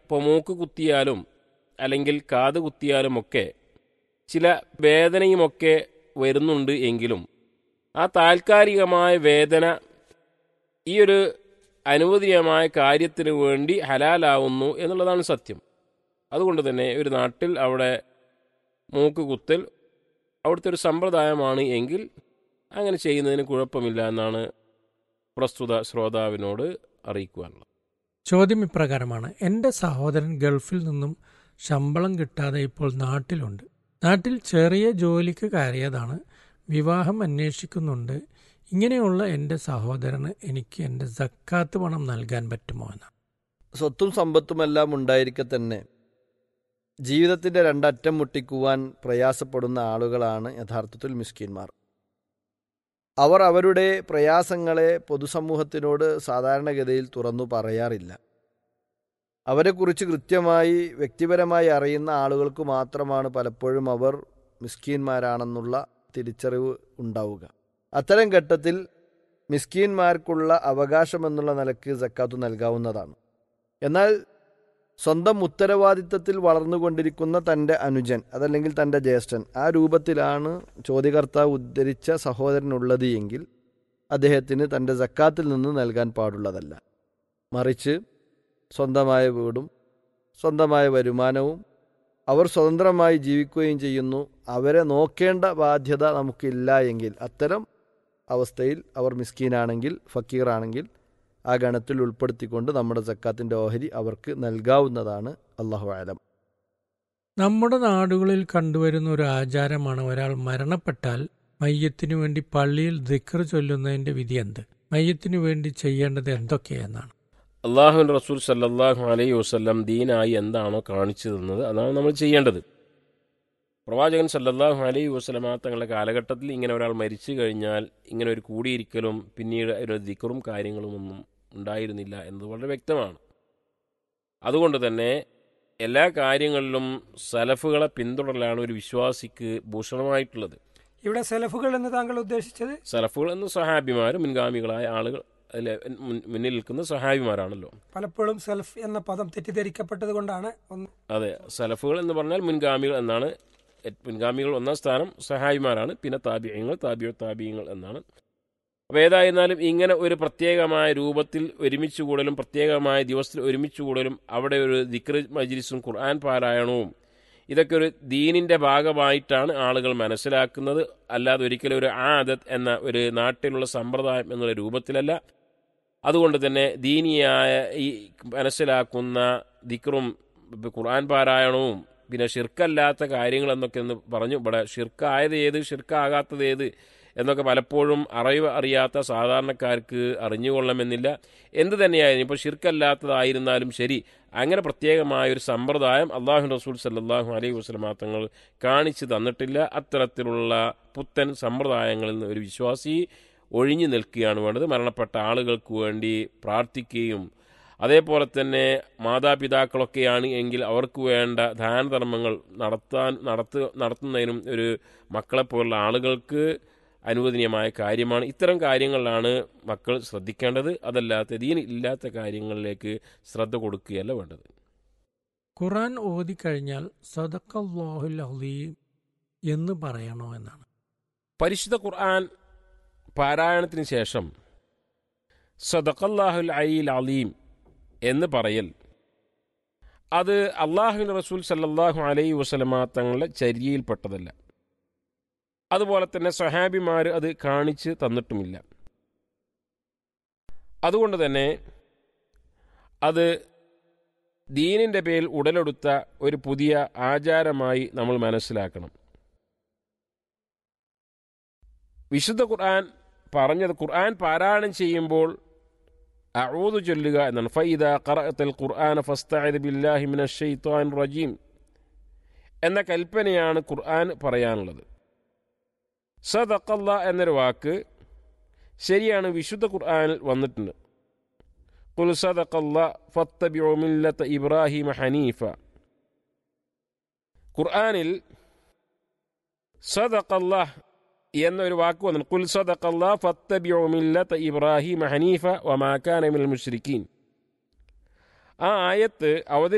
ഇപ്പോൾ മൂക്ക് കുത്തിയാലും അല്ലെങ്കിൽ കാത് കുത്തിയാലുമൊക്കെ ചില വേദനയുമൊക്കെ വരുന്നുണ്ട് എങ്കിലും ആ താൽക്കാലികമായ വേദന ഈ ഒരു അനുവദനീയമായ കാര്യത്തിന് വേണ്ടി ഹലാലാവുന്നു എന്നുള്ളതാണ് സത്യം അതുകൊണ്ട് തന്നെ ഒരു നാട്ടിൽ അവിടെ മൂക്ക് കുത്തൽ അവിടുത്തെ ഒരു സമ്പ്രദായമാണ് എങ്കിൽ അങ്ങനെ ചെയ്യുന്നതിന് കുഴപ്പമില്ല എന്നാണ് പ്രസ്തുത ശ്രോതാവിനോട് അറിയിക്കുവാനുള്ളത് ചോദ്യം ഇപ്രകാരമാണ് എൻ്റെ സഹോദരൻ ഗൾഫിൽ നിന്നും ശമ്പളം കിട്ടാതെ ഇപ്പോൾ നാട്ടിലുണ്ട് നാട്ടിൽ ചെറിയ ജോലിക്ക് കയറിയതാണ് വിവാഹം അന്വേഷിക്കുന്നുണ്ട് ഇങ്ങനെയുള്ള എൻ്റെ സഹോദരന് എനിക്ക് എൻ്റെ സക്കാത്ത് പണം നൽകാൻ പറ്റുമോ എന്നാണ് സ്വത്തും സമ്പത്തുമെല്ലാം ഉണ്ടായിരിക്കെ തന്നെ ജീവിതത്തിന്റെ രണ്ടറ്റം മുട്ടിക്കുവാൻ പ്രയാസപ്പെടുന്ന ആളുകളാണ് യഥാർത്ഥത്തിൽ മിസ്കിന്മാർ അവർ അവരുടെ പ്രയാസങ്ങളെ പൊതുസമൂഹത്തിനോട് സാധാരണഗതിയിൽ തുറന്നു പറയാറില്ല അവരെക്കുറിച്ച് കൃത്യമായി വ്യക്തിപരമായി അറിയുന്ന ആളുകൾക്ക് മാത്രമാണ് പലപ്പോഴും അവർ മിസ്കീന്മാരാണെന്നുള്ള തിരിച്ചറിവ് ഉണ്ടാവുക അത്തരം ഘട്ടത്തിൽ മിസ്കീന്മാർക്കുള്ള അവകാശമെന്നുള്ള നിലക്ക് സക്കാത്ത് നൽകാവുന്നതാണ് എന്നാൽ സ്വന്തം ഉത്തരവാദിത്തത്തിൽ വളർന്നുകൊണ്ടിരിക്കുന്ന തൻ്റെ അനുജൻ അതല്ലെങ്കിൽ തൻ്റെ ജ്യേഷ്ഠൻ ആ രൂപത്തിലാണ് ചോദ്യകർത്താവ് ഉദ്ധരിച്ച സഹോദരനുള്ളത് എങ്കിൽ അദ്ദേഹത്തിന് തൻ്റെ സക്കാത്തിൽ നിന്ന് നൽകാൻ പാടുള്ളതല്ല മറിച്ച് സ്വന്തമായ വീടും സ്വന്തമായ വരുമാനവും അവർ സ്വതന്ത്രമായി ജീവിക്കുകയും ചെയ്യുന്നു അവരെ നോക്കേണ്ട ബാധ്യത നമുക്കില്ല എങ്കിൽ അത്തരം അവസ്ഥയിൽ അവർ മിസ്കീനാണെങ്കിൽ ഫക്കീറാണെങ്കിൽ ആ ഗണത്തിൽ ഉൾപ്പെടുത്തിക്കൊണ്ട് നമ്മുടെ സക്കാത്തിൻ്റെ ഓഹരി അവർക്ക് നൽകാവുന്നതാണ് അള്ളാഹു ആലം നമ്മുടെ നാടുകളിൽ കണ്ടുവരുന്ന ഒരു ആചാരമാണ് ഒരാൾ മരണപ്പെട്ടാൽ മയ്യത്തിനു വേണ്ടി പള്ളിയിൽ ദിക്ർ ചൊല്ലുന്നതിന്റെ വിധി എന്ത് മയ്യത്തിനു വേണ്ടി ചെയ്യേണ്ടത് എന്തൊക്കെയെന്നാണ് അള്ളാഹുൻ റസൂൽ സല്ലല്ലാഹു അലൈഹി വസല്ലം ദീനായി എന്താണോ കാണിച്ചു തന്നത് അതാണ് നമ്മൾ ചെയ്യേണ്ടത് പ്രവാചകൻ സല്ലല്ലാഹു അലൈഹി വസല്ലമ തങ്ങളുടെ കാലഘട്ടത്തിൽ ഇങ്ങനെ ഒരാൾ മരിച്ചു കഴിഞ്ഞാൽ ഇങ്ങനെ ഒരു കൂടിയിരിക്കലും പിന്നീട് ഒരു ദിക്കറും കാര്യങ്ങളും ഒന്നും ഉണ്ടായിരുന്നില്ല എന്നത് വളരെ വ്യക്തമാണ് അതുകൊണ്ട് തന്നെ എല്ലാ കാര്യങ്ങളിലും സലഫുകളെ പിന്തുടരലാണ് ഒരു വിശ്വാസിക്ക് ഭൂഷണമായിട്ടുള്ളത് ഇവിടെ സെലഫുകൾ എന്ന് താങ്കൾ ഉദ്ദേശിച്ചത് സലഫുകൾ എന്ന സഹാബിമാർ മുൻഗാമികളായ ആളുകൾ അതിൽ മുന്നിൽ നിൽക്കുന്ന സഹാബിമാരാണല്ലോ പലപ്പോഴും സെൽഫ് എന്ന പദം തെറ്റിദ്ധരിക്കപ്പെട്ടത് കൊണ്ടാണ് ഒന്ന് അതെ സലഫുകൾ എന്ന് പറഞ്ഞാൽ മുൻഗാമികൾ എന്നാണ് എ- മുൻഗാമികൾ ഒന്നാം സ്ഥാനം സഹായിമാരാണ് പിന്നെ താബിയങ്ങൾ താബിയോ താബിയങ്ങൾ എന്നാണ് അപ്പോൾ ഏതായിരുന്നാലും ഇങ്ങനെ ഒരു പ്രത്യേകമായ രൂപത്തിൽ ഒരുമിച്ച് കൂടലും പ്രത്യേകമായ ദിവസത്തിൽ ഒരുമിച്ച് കൂടലും അവിടെ ഒരു ദിക്ർ മജ്ലിസും ഖുർആൻ പാരായണവും ഇതൊക്കെ ഒരു ദീനിൻ്റെ ഭാഗമായിട്ടാണ് ആളുകൾ മനസ്സിലാക്കുന്നത് അല്ലാതെ ഒരിക്കലും ഒരു ആദത്ത് എന്ന ഒരു നാട്ടിലുള്ള സമ്പ്രദായം എന്നുള്ള രൂപത്തിലല്ല അതുകൊണ്ട് തന്നെ ദീനിയായ ഈ മനസ്സിലാക്കുന്ന ദിക്റും ഇപ്പൊ ഖുർആൻ പാരായണവും പിന്നെ ഷിർക്കല്ലാത്ത കാര്യങ്ങൾ എന്നൊക്കെ ഒന്ന് പറഞ്ഞു ഇവിടെ ഷിർക്കായത് ഏത് ഷിർക്കാകാത്തത് ഏത് എന്നൊക്കെ പലപ്പോഴും അറിവ് അറിയാത്ത സാധാരണക്കാർക്ക് അറിഞ്ഞുകൊള്ളണമെന്നില്ല എന്ത് തന്നെയായാലും ഇപ്പോൾ ഷിർക്കല്ലാത്തതായിരുന്നാലും ശരി അങ്ങനെ പ്രത്യേകമായ ഒരു സമ്പ്രദായം അള്ളാഹു റസൂൽ സല്ലാഹു അലൈഹി വസ്ലമാ തങ്ങൾ കാണിച്ചു തന്നിട്ടില്ല അത്തരത്തിലുള്ള പുത്തൻ സമ്പ്രദായങ്ങളിൽ നിന്ന് ഒരു വിശ്വാസി ഒഴിഞ്ഞു നിൽക്കുകയാണ് വേണ്ടത് മരണപ്പെട്ട ആളുകൾക്ക് വേണ്ടി പ്രാർത്ഥിക്കുകയും അതേപോലെ തന്നെ മാതാപിതാക്കളൊക്കെയാണ് എങ്കിൽ അവർക്ക് വേണ്ട ദാനധർമ്മങ്ങൾ നടത്താൻ നടത്തു നടത്തുന്നതിനും ഒരു മക്കളെപ്പോലുള്ള ആളുകൾക്ക് അനുവദനീയമായ കാര്യമാണ് ഇത്തരം കാര്യങ്ങളിലാണ് മക്കൾ ശ്രദ്ധിക്കേണ്ടത് അതല്ലാത്ത ദീൻ ഇല്ലാത്ത കാര്യങ്ങളിലേക്ക് ശ്രദ്ധ കൊടുക്കുകയല്ല വേണ്ടത് ഖുറാൻ ഓതിക്കഴിഞ്ഞാൽ സദക്കല്ലാഹുൽ അലീം എന്ന് പറയണോ എന്നാണ് പരിശുദ്ധ ഖുർആൻ പാരായണത്തിന് ശേഷം സദഖല്ലാഹുൽ അലീൽ അലീം എന്ന് പറയൽ അത് അള്ളാഹുവിൻ റസൂൽ സല്ലല്ലാഹു അലൈഹി വസല്ലമ തങ്ങളുടെ ചര്യയിൽപ്പെട്ടതല്ല അതുപോലെ തന്നെ സഹാബിമാർ അത് കാണിച്ച് തന്നിട്ടുമില്ല അതുകൊണ്ട് തന്നെ അത് ദീനിൻ്റെ പേരിൽ ഉടലെടുത്ത ഒരു പുതിയ ആചാരമായി നമ്മൾ മനസ്സിലാക്കണം വിശുദ്ധ ഖുർആൻ പറഞ്ഞത് ഖുർആൻ പാരായണം ചെയ്യുമ്പോൾ അഊദു ചൊല്ലുക എന്നാണ് ഫൈദ ഖറഅത്തൽ ഖുർആൻ ഫസ്തഇദ് ബില്ലാഹി മിനശ് ശൈത്വാനിർ റജീം എന്ന കൽപ്പനയാണ് ഖുർആൻ പറയാനുള്ളത് സദഖല്ല എന്നൊരു വാക്ക് ശരിയാണ് വിശുദ്ധ ഖുർആനിൽ വന്നിട്ടുണ്ട് ഖുൽ സദഖല്ല ഫത്തബിഉ മില്ലത ഇബ്രാഹിം ഹനീഫ ഖുർആനിൽ സദഖല്ല എന്നൊരു വാക്ക് വന്നു കുൽ സദഖല്ലാ ഫത്തബിഉ മില്ലത ഇബ്രാഹിം ഹനീഫ വമാ കാന മിനൽ മുശ്രിക്കീൻ ആ ആയത്ത് അവതരി